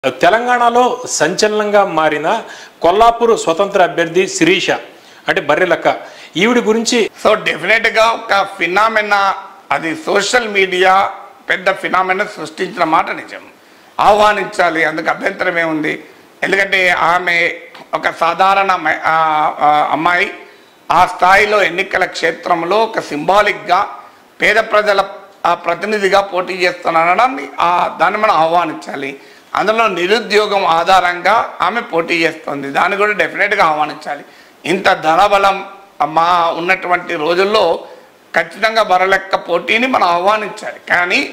తెలంగాణలో సంచలనంగా మారిన కొల్లాపూర్ స్వతంత్ర అభ్యర్థి శిరీష అంటే బర్రెలక్క ఈవిడి గురించి సో డెఫినెట్ గా ఒక ఫినామినా అది సోషల్ మీడియా పెద్ద ఫినామినా సృష్టించిన మాట నిజం ఆహ్వానించాలి అందుకు అభ్యంతరం ఏముంది ఎందుకంటే ఆమె ఒక సాధారణ మ- ఆ, ఆ, అమ్మాయి ఆ స్థాయిలో ఎన్నికల క్షేత్రంలో ఒక సింబాలిక్గా పేద ప్రజల ఆ ప్రతినిధిగా పోటీ చేస్తున్నానని ఆ దాన్ని మనం ఆహ్వానించాలి అందులో నిరుద్యోగం ఆధారంగా ఆమె పోటీ చేస్తుంది దాన్ని కూడా డెఫినెట్గా ఆహ్వానించాలి ఇంత ధనబలం మా ఉన్నటువంటి రోజుల్లో ఖచ్చితంగా బరలెక్క పోటీని మనం ఆహ్వానించాలి కానీ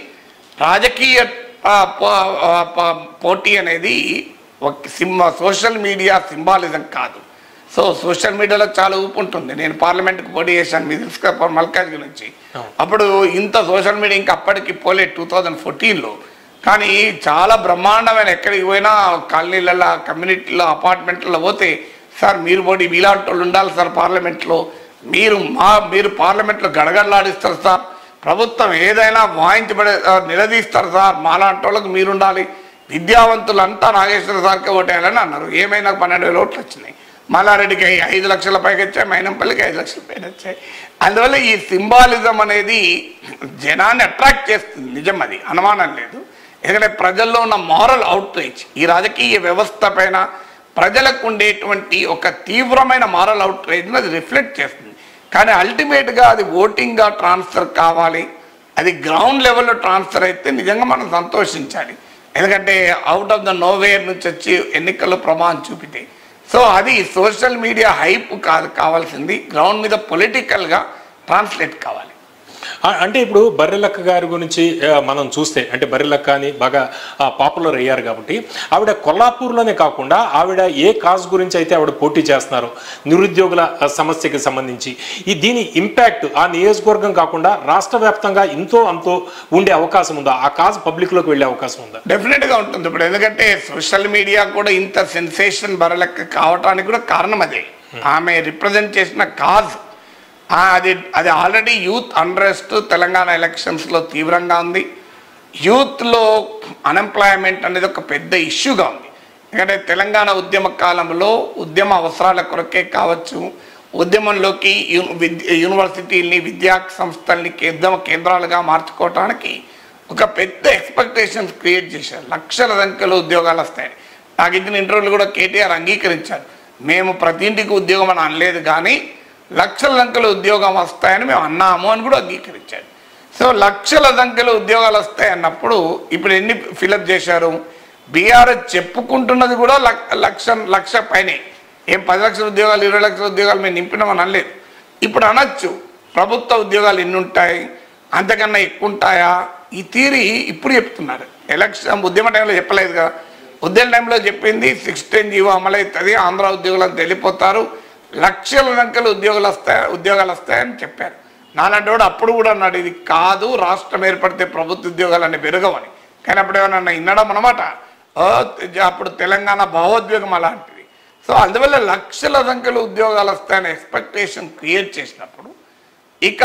రాజకీయ ఆ, పో- ఆ, ప- పోటీ అనేది ఒక సింబ సోషల్ మీడియా సింబాలిజం కాదు సో సోషల్ మీడియాలో చాలా ఊపు ఉంటుంది నేను పార్లమెంట్కి పోటీ చేశాను మీరు తెలుసుకో మల్కాజ్ గురించి అప్పుడు ఇంత సోషల్ మీడియా ఇంకా అప్పటికి పోలే టూ థౌజండ్ ఫోర్టీన్లో కానీ చాలా బ్రహ్మాండమైన ఎక్కడికి పోయినా కాలనీలలో కమ్యూనిటీలో అపార్ట్మెంట్లలో పోతే సార్ మీరు పోటీ మీలాంటి వాళ్ళు ఉండాలి సార్ పార్లమెంట్లో మీరు మా మీరు పార్లమెంట్లో గడగడలాడిస్తారు సార్ ప్రభుత్వం ఏదైనా వాయించబడే ఆ, నిలదీస్తారు సార్ మాలాంటి వాళ్ళకి మీరు ఉండాలి విద్యావంతులంతా నాగేశ్వర సార్కి ఓటేయాలని అన్నారు ఏమైనా పన్నెండు వేల ఓట్లు వచ్చినాయి మల్లారెడ్డికి ఐ- ఐదు లక్షల పైకి వచ్చాయి మైనంపల్లికి ఐదు లక్షల పైన వచ్చాయి అందువల్ల ఈ సింబాలిజం అనేది జనాన్ని అట్రాక్ట్ చేస్తుంది నిజం అది అనుమానం లేదు ఎందుకంటే ప్రజల్లో ఉన్న మారల్ అవుట్రీచ్ ఈ రాజకీయ వ్యవస్థ పైన ప్రజలకు ఉండేటువంటి ఒక తీవ్రమైన మారల్ అవుట్రేజ్ని అది రిఫ్లెక్ట్ చేస్తుంది కానీ అల్టిమేట్గా అది ఓటింగ్గా ట్రాన్స్ఫర్ కావాలి అది గ్రౌండ్ లెవెల్లో ట్రాన్స్ఫర్ అయితే నిజంగా మనం సంతోషించాలి ఎందుకంటే అవుట్ ఆఫ్ ద నోవేర్ నుంచి వచ్చి ఎన్నికల్లో ప్రభావం చూపితే సో అది సోషల్ మీడియా హైప్ కాదు కావాల్సింది గ్రౌండ్ మీద పొలిటికల్గా ట్రాన్స్లేట్ కావాలి ఆ, అంటే ఇప్పుడు బర్రెలక్క గారి గురించి ఆ, మనం చూస్తే అంటే బర్రెలక్క అని బాగా పాపులర్ అయ్యారు కాబట్టి ఆవిడ కొల్లాపూర్లోనే కాకుండా ఆవిడ ఏ కాజ్ గురించి అయితే ఆవిడ పోటీ చేస్తున్నారు నిరుద్యోగుల ఆ, సమస్యకి సంబంధించి ఈ దీని ఇంపాక్ట్ ఆ నియోజకవర్గం కాకుండా రాష్ట్ర వ్యాప్తంగా ఇంతో అంతో ఉండే అవకాశం ఉందా ఆ కాజ్ పబ్లిక్లోకి వెళ్ళే అవకాశం ఉందా డెఫినెట్గా ఉంటుంది ఇప్పుడు ఎందుకంటే సోషల్ మీడియా కూడా ఇంత సెన్సేషన్ బరలెక్క కావటానికి కూడా కారణం అదే ఆమె రిప్రజెంట్ చేసిన కాజ్ ఆ, అది అది ఆల్రెడీ యూత్ అన్రెస్ట్ తెలంగాణ ఎలక్షన్స్లో తీవ్రంగా ఉంది యూత్లో అన్ఎంప్లాయ్మెంట్ అనేది ఒక పెద్ద ఇష్యూగా ఉంది ఎందుకంటే తెలంగాణ ఉద్యమ కాలంలో ఉద్యమ అవసరాల కొరకే కావచ్చు ఉద్యమంలోకి యు- విద్య యూనివర్సిటీల్ని విద్యా సంస్థల్ని ఉద్యమ కేంద్రాలుగా మార్చుకోవటానికి ఒక పెద్ద ఎక్స్పెక్టేషన్స్ క్రియేట్ చేశారు లక్షల సంఖ్యలో ఉద్యోగాలు వస్తాయని నాకు ఇచ్చిన ఇంటర్వ్యూలు కూడా కేటీఆర్ అంగీకరించారు మేము ప్రతి ఇంటికి ఉద్యోగం అని అనలేదు కానీ లక్షల సంఖ్యలో ఉద్యోగం వస్తాయని మేము అన్నాము అని కూడా అంగీకరించారు సో లక్షల సంఖ్యలో ఉద్యోగాలు వస్తాయి అన్నప్పుడు ఇప్పుడు ఎన్ని ఫిలప్ చేశారు బీఆర్ఎస్ చెప్పుకుంటున్నది కూడా లక్- లక్ష లక్ష పైనే ఏం పది లక్షల ఉద్యోగాలు ఇరవై లక్షల ఉద్యోగాలు మేము నింపినామని అనలేదు ఇప్పుడు అనొచ్చు ప్రభుత్వ ఉద్యోగాలు ఎన్ని ఉంటాయి అంతకన్నా ఎక్కువ ఉంటాయా ఈ తీరి ఇప్పుడు చెప్తున్నారు ఎలక్షన్ ఉద్యమ టైంలో చెప్పలేదు కదా ఉద్యమ టైంలో చెప్పింది సిక్స్టీన్ జీవో అమలవుతుంది ఆంధ్ర ఉద్యోగులను వెళ్ళిపోతారు లక్షల సంఖ్యలో ఉద్యోగాలు వస్తాయి ఉద్యోగాలు వస్తాయని చెప్పారు నాలంటి వాడు అప్పుడు కూడా అన్నాడు ఇది కాదు రాష్ట్రం ఏర్పడితే ప్రభుత్వ ఉద్యోగాలన్నీ పెరగవని కానీ అప్పుడు ఏమన్నా వినడం అనమాట ఓ, అప్పుడు తెలంగాణ భావోద్వేగం అలాంటిది సో అందువల్ల లక్షల సంఖ్యలో ఉద్యోగాలు వస్తాయనే ఎక్స్పెక్టేషన్ క్రియేట్ చేసినప్పుడు ఇక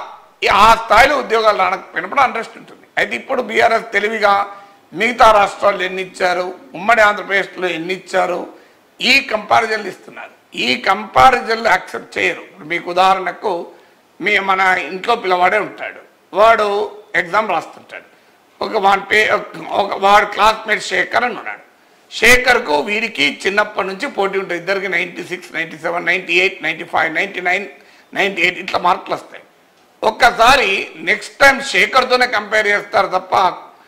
ఈ ఆ స్థాయిలో ఉద్యోగాలు రానకపోయినప్పుడు అంట్రెస్ట్ ఉంటుంది అయితే ఇప్పుడు బీఆర్ఎస్ తెలివిగా మిగతా రాష్ట్రాలు ఎన్ని ఇచ్చారు ఉమ్మడి ఆంధ్రప్రదేశ్లో ఎన్ని ఇచ్చారు ఈ కంపారిజన్లు ఇస్తున్నారు ఈ కంపారిజన్లు యాక్సెప్ట్ చేయరు ఇప్పుడు మీకు ఉదాహరణకు మీ మన ఇంట్లో పిల్లవాడే ఉంటాడు వాడు ఎగ్జామ్ రాస్తుంటాడు ఒక వాడి పే ఒక వాడు క్లాస్మేట్ శేఖర్ అని ఉన్నాడు శేఖర్కు వీడికి చిన్నప్పటి నుంచి పోటీ ఉంటుంది ఇద్దరికి ninety six ninety seven ninety eight ninety five ninety nine ninety eight ఇట్లా మార్కులు వస్తాయి ఒక్కసారి నెక్స్ట్ టైం శేఖర్తోనే కంపేర్ చేస్తారు తప్ప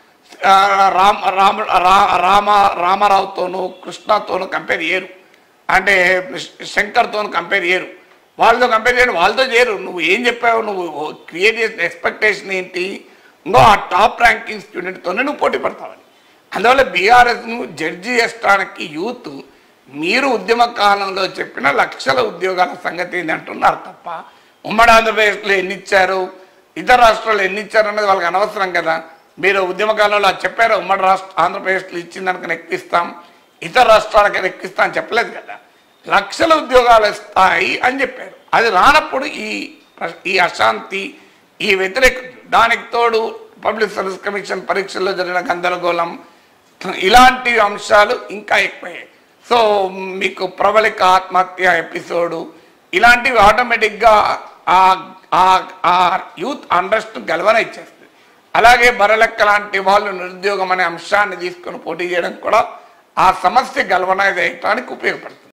ఆ, రామ రామ రా- రామ రామారావుతోనూ కృష్ణతోనూ కంపేర్ చేయరు అంటే శంకర్తోనూ కంపేర్ చేయరు వాళ్ళతో కంపేర్ చేయరు వాళ్ళతో చేయరు నువ్వు ఏం చెప్పావు నువ్వు క్రియేట్ చేసిన ఎక్స్పెక్టేషన్ ఏంటి ఇంకో ఆ టాప్ ర్యాంకింగ్ స్టూడెంట్తోనే నువ్వు పోటీ పడతావని అందువల్ల బీఆర్ఎస్ను జడ్జి చేసడానికి యూత్ మీరు ఉద్యమ కాలంలో చెప్పిన లక్షల ఉద్యోగాల సంగతి ఏంది అంటున్నారు తప్ప ఉమ్మడి ఆంధ్రప్రదేశ్లో ఎన్ని ఇచ్చారు ఇతర రాష్ట్రాల్లో ఎన్ని ఇచ్చారు అన్నది వాళ్ళకి అనవసరం కదా మీరు ఉద్యమ కాలంలో అది చెప్పారు ఉమ్మడి రాష్ట్ర ఆంధ్రప్రదేశ్లో ఇచ్చిన దానికి ఎక్కిస్తాం ఇతర రాష్ట్రాలకి ఎక్కిస్తాం అని చెప్పలేదు కదా లక్షల ఉద్యోగాలు ఇస్తాయి అని చెప్పారు అది రానప్పుడు ఈ ప్ర- ఈ అశాంతి ఈ వ్యతిరేక దానికి తోడు పబ్లిక్ సర్వీస్ కమిషన్ పరీక్షల్లో జరిగిన గందరగోళం ఇలాంటి అంశాలు ఇంకా ఎక్కువయ్యాయి సో మీకు ప్రబలిక ఆత్మహత్య ఎపిసోడు ఇలాంటివి ఆటోమేటిక్గా ఆ ఆ- ఆ యూత్ అండ్రెస్ట్ గెలవన ఇచ్చేస్తుంది అలాగే బరలెక్క లాంటి వాళ్ళు నిరుద్యోగం అనే అంశాన్ని తీసుకొని పోటీ చేయడం కూడా ఆ సమస్య గెలవనైజ్ చేయడానికి ఉపయోగపడుతుంది